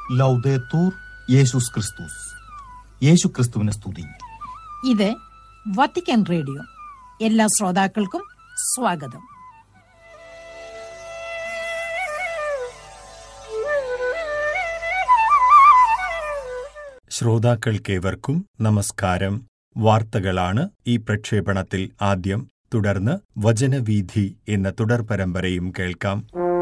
ലൗദേത്തൂർ യേശുസ് ക്രിസ്തുസ് യേശു ക്രിസ്തുവിനെ സ്തുതി ഇത് വത്തിക്കാൻ റേഡിയോ എല്ലാ ശ്രോതാക്കൾക്കും സ്വാഗതം ശ്രോതാക്കൾക്കേവർക്കും നമസ്കാരം വാർത്തകളാണ് ഈ പ്രക്ഷേപണത്തിൽ ആദ്യം തുടർന്ന് വചനവീഥി എന്ന തുടർ പരമ്പരയും കേൾക്കാം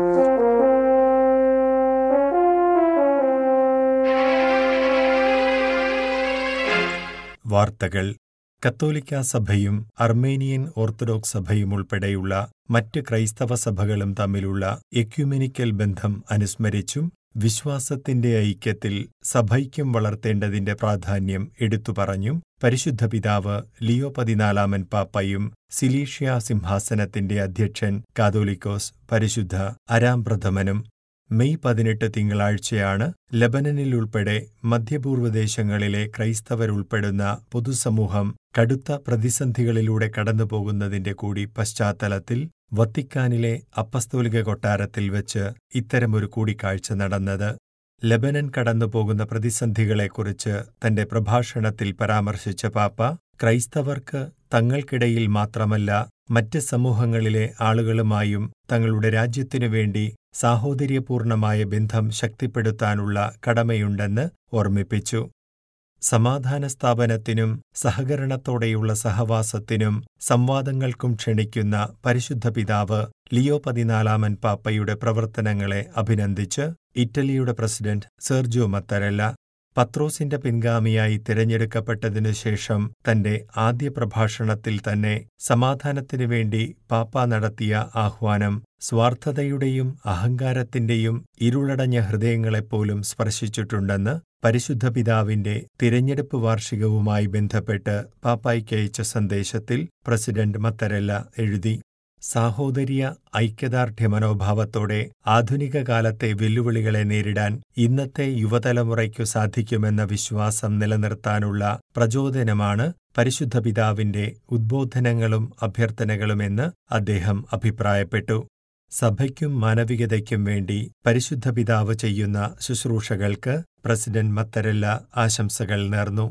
വാർത്തകൾ കത്തോലിക്ക സഭയും അർമേനിയൻ ഓർത്തഡോക്സ് സഭയും ഉൾപ്പെടെയുള്ള മറ്റ് ക്രൈസ്തവ സഭകളും തമ്മിലുള്ള എക്യുമെനിക്കൽ ബന്ധം അനുസ്മരിച്ചും വിശ്വാസത്തിന്റെ ഐക്യത്തിൽ സഭയ്ക്കും വളർത്തേണ്ടതിന്റെ പ്രാധാന്യം എടുത്തുപറഞ്ഞും പരിശുദ്ധ പിതാവ് ലിയോ പതിനാലാമൻ പാപ്പയും സിലീഷ്യ സിംഹാസനത്തിന്റെ അധ്യക്ഷൻ കാതോലിക്കോസ് പരിശുദ്ധ അരാം പ്രഥമനും മെയ് പതിനെട്ട് തിങ്കളാഴ്ചയാണ് ലബനനിൽ ഉൾപ്പെടെ മധ്യപൂർവ്വ ദേശങ്ങളിലെ ക്രൈസ്തവരുൾപ്പെടുന്ന പൊതുസമൂഹം കടുത്ത പ്രതിസന്ധികളിലൂടെ കടന്നുപോകുന്നതിന്റെ കൂടി പശ്ചാത്തലത്തിൽ വത്തിക്കാനിലെ അപ്പസ്തോലിക കൊട്ടാരത്തിൽ വെച്ച് ഇത്തരമൊരു കൂടിക്കാഴ്ച നടന്നത് ലബനൻ കടന്നുപോകുന്ന പ്രതിസന്ധികളെക്കുറിച്ച് തന്റെ പ്രഭാഷണത്തിൽ പരാമർശിച്ച പാപ്പ ക്രൈസ്തവർക്ക് തങ്ങൾക്കിടയിൽ മാത്രമല്ല മറ്റ് സമൂഹങ്ങളിലെ ആളുകളുമായും തങ്ങളുടെ രാജ്യത്തിനു വേണ്ടി സാഹോദര്യപൂർണമായ ബന്ധം ശക്തിപ്പെടുത്താനുള്ള കടമയുണ്ടെന്ന് ഓർമ്മിപ്പിച്ചു സമാധാന സ്ഥാപനത്തിനും സഹകരണത്തോടെയുള്ള സഹവാസത്തിനും സംവാദങ്ങൾക്കും ക്ഷണിക്കുന്ന പരിശുദ്ധ പിതാവ് ലിയോ പതിനാലാമൻ പാപ്പയുടെ പ്രവർത്തനങ്ങളെ അഭിനന്ദിച്ച് ഇറ്റലിയുടെ പ്രസിഡന്റ് സെർജോ മത്തരല്ല പത്രോസിന്റെ പിൻഗാമിയായി തിരഞ്ഞെടുക്കപ്പെട്ടതിനു ശേഷം തന്റെ ആദ്യ പ്രഭാഷണത്തിൽ തന്നെ സമാധാനത്തിനു വേണ്ടി പാപ്പ നടത്തിയ ആഹ്വാനം സ്വാർത്ഥതയുടെയും അഹങ്കാരത്തിന്റെയും ഇരുളടഞ്ഞ ഹൃദയങ്ങളെപ്പോലും സ്പർശിച്ചിട്ടുണ്ടെന്ന് പരിശുദ്ധ പിതാവിന്റെ തിരഞ്ഞെടുപ്പ് വാർഷികവുമായി ബന്ധപ്പെട്ട് പാപ്പായ്ക്കയച്ച സന്ദേശത്തിൽ പ്രസിഡന്റ് മത്തരല്ല എഴുതി സാഹോദര്യ ഐക്യദാർഢ്യ മനോഭാവത്തോടെ ആധുനിക കാലത്തെ വെല്ലുവിളികളെ നേരിടാൻ ഇന്നത്തെ യുവതലമുറയ്ക്കു സാധിക്കുമെന്ന വിശ്വാസം നിലനിർത്താനുള്ള പ്രചോദനമാണ് പരിശുദ്ധ പിതാവിന്റെ ഉദ്ബോധനങ്ങളും അഭ്യർത്ഥനകളുമെന്ന് അദ്ദേഹം അഭിപ്രായപ്പെട്ടു സഭയ്ക്കും മാനവികതയ്ക്കും വേണ്ടി പരിശുദ്ധ പിതാവ് ചെയ്യുന്ന ശുശ്രൂഷകൾക്ക് പ്രസിഡന്റ് മത്തരല്ല ആശംസകൾ നേർന്നു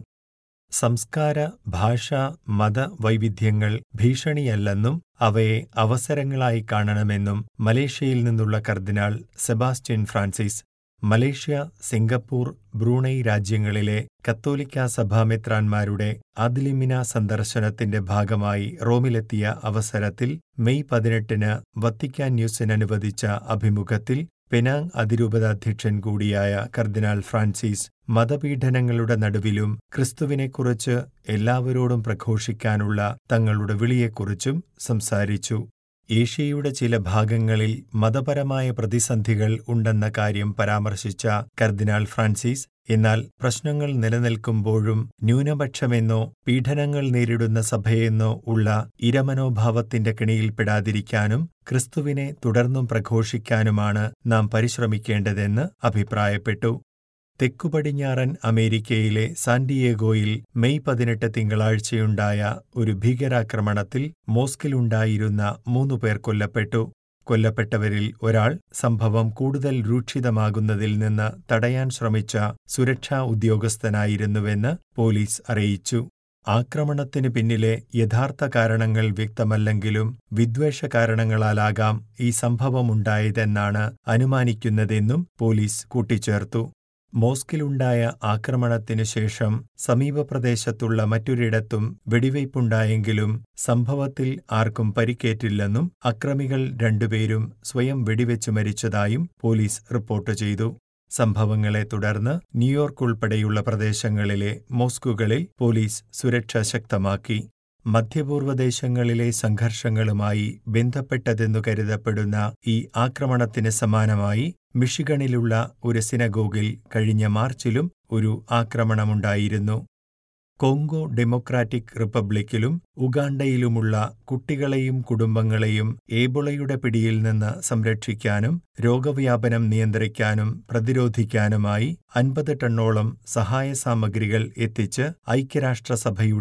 സംസ്കാര ഭാഷ മത വൈവിധ്യങ്ങൾ ഭീഷണിയല്ലെന്നും അവയെ അവസരങ്ങളായി കാണണമെന്നും മലേഷ്യയിൽ നിന്നുള്ള കർദിനാൾ Sebastian Francis Malaysia Singapore Brunei രാജ്യങ്ങളിലെ കത്തോലിക്ക സഭാമെത്രാന്മാരുടെ ആദിലിമിന സന്ദർശനത്തിന്റെ ഭാഗമായി റോമിലെത്തിയ അവസരത്തിൽ മെയ് പതിനെട്ടിന് വത്തിക്കാൻ ന്യൂസിന് അനുവദിച്ച അഭിമുഖത്തിൽ പെനാങ് അതിരൂപതാധ്യക്ഷൻ കൂടിയായ കർദിനാൾ ഫ്രാൻസിസ് മതപീഡനങ്ങളുടെ നടുവിലും ക്രിസ്തുവിനെക്കുറിച്ച് എല്ലാവരോടും പ്രഘോഷിക്കാനുള്ള തങ്ങളുടെ വിളിയെക്കുറിച്ചും സംസാരിച്ചു ഏഷ്യയുടെ ചില ഭാഗങ്ങളിൽ മതപരമായ പ്രതിസന്ധികൾ ഉണ്ടെന്ന കാര്യം പരാമർശിച്ച കർദിനാൾ ഫ്രാൻസിസ് എന്നാൽ പ്രശ്നങ്ങൾ നിലനിൽക്കുമ്പോഴും ന്യൂനപക്ഷമെന്നോ പീഡനങ്ങൾ നേരിടുന്ന സഭയെന്നോ ഉള്ള ഇരമനോഭാവത്തിന്റെ കെണിയിൽപ്പെടാതിരിക്കാനും ക്രിസ്തുവിനെ തുടർന്നും പ്രഘോഷിക്കാനുമാണ് നാം പരിശ്രമിക്കേണ്ടതെന്ന് അഭിപ്രായപ്പെട്ടു തെക്കുപടിഞ്ഞാറൻ അമേരിക്കയിലെ സാന്റിയേഗോയിൽ മെയ് പതിനെട്ട് തിങ്കളാഴ്ചയുണ്ടായ ഒരു ഭീകരാക്രമണത്തിൽ മോസ്കിലുണ്ടായിരുന്ന മൂന്നു പേർ കൊല്ലപ്പെട്ടു കൊല്ലപ്പെട്ടവരിൽ ഒരാൾ സംഭവം കൂടുതൽ രൂക്ഷിതമാകുന്നതിൽ നിന്ന് തടയാൻ ശ്രമിച്ച സുരക്ഷാ ഉദ്യോഗസ്ഥനായിരുന്നുവെന്ന് പോലീസ് അറിയിച്ചു ആക്രമണത്തിനു പിന്നിലെ യഥാർത്ഥ കാരണങ്ങൾ വ്യക്തമല്ലെങ്കിലും വിദ്വേഷ കാരണങ്ങളാലാകാം ഈ സംഭവമുണ്ടായതെന്നാണ് അനുമാനിക്കുന്നതെന്നും പോലീസ് കൂട്ടിച്ചേർത്തു മോസ്കിലുണ്ടായ ആക്രമണത്തിനു ശേഷം സമീപപ്രദേശത്തുള്ള മറ്റൊരിടത്തും വെടിവയ്പുണ്ടായെങ്കിലും സംഭവത്തിൽ ആർക്കും പരിക്കേറ്റില്ലെന്നും അക്രമികൾ രണ്ടുപേരും സ്വയം വെടിവെച്ചു മരിച്ചതായും പോലീസ് റിപ്പോർട്ട് ചെയ്തു സംഭവങ്ങളെ തുടർന്ന് ന്യൂയോർക്ക് ഉൾപ്പെടെയുള്ള പ്രദേശങ്ങളിലെ മോസ്കുകളിൽ പോലീസ് സുരക്ഷ ശക്തമാക്കി മധ്യപൂർവ്വ ദേശങ്ങളിലെ സംഘർഷങ്ങളുമായി ബന്ധപ്പെട്ടതെന്നു കരുതപ്പെടുന്ന ഈ ആക്രമണത്തിന് സമാനമായി മിഷിഗണിലുള്ള ഒരു സിനഗോഗിൽ കഴിഞ്ഞ മാർച്ചിലും ഒരു ആക്രമണമുണ്ടായിരുന്നു കോങ്കോ ഡെമോക്രാറ്റിക് റിപ്പബ്ലിക്കിലും ഉഗാണ്ടയിലുമുള്ള കുട്ടികളെയും കുടുംബങ്ങളെയും ഏബോളയുടെ പിടിയിൽ നിന്ന് സംരക്ഷിക്കാനും രോഗവ്യാപനം നിയന്ത്രിക്കാനും പ്രതിരോധിക്കാനുമായി അൻപത് ടണ്ണോളം സഹായ സാമഗ്രികൾ എത്തിച്ച് ഐക്യരാഷ്ട്രസഭയുടെ